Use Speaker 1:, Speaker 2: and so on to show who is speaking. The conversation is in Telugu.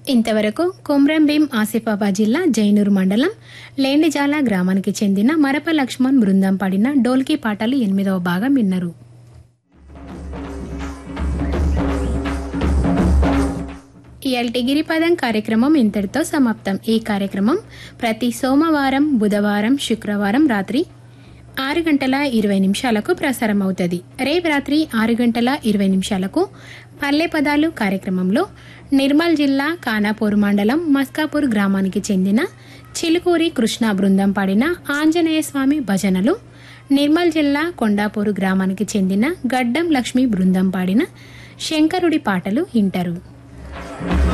Speaker 1: ఇంతవరకు కొమ్రంభీం ఆసిఫాబాద్ జిల్లా జైనూరు మండలం లేండిజాల గ్రామానికి చెందిన మరప లక్ష్మణ్ బృందం పాడిన డోల్కీ పాటలు ఎనిమిదవ భాగం విన్నరు ఇయాల్టి గిరిపదం కార్యక్రమం ఇంతటితో సమాప్తం ఈ కార్యక్రమం ప్రతి సోమవారం బుధవారం శుక్రవారం రాత్రి ఆరు గంటల ఇరవై నిమిషాలకు ప్రసారం అవుతుంది రేపు రాత్రి ఆరు గంటల ఇరవై నిమిషాలకు పల్లె పదాలు కార్యక్రమంలో నిర్మల్ జిల్లా కానాపూర్ మండలం మస్కాపూర్ గ్రామానికి చెందిన చిలుకూరి కృష్ణ బృందం పాడిన ఆంజనేయ స్వామి భజనలు నిర్మల్ జిల్లా కొండాపూర్ గ్రామానికి చెందిన గడ్డం లక్ష్మి బృందం పాడిన శంకరుడి పాటలు వింటారు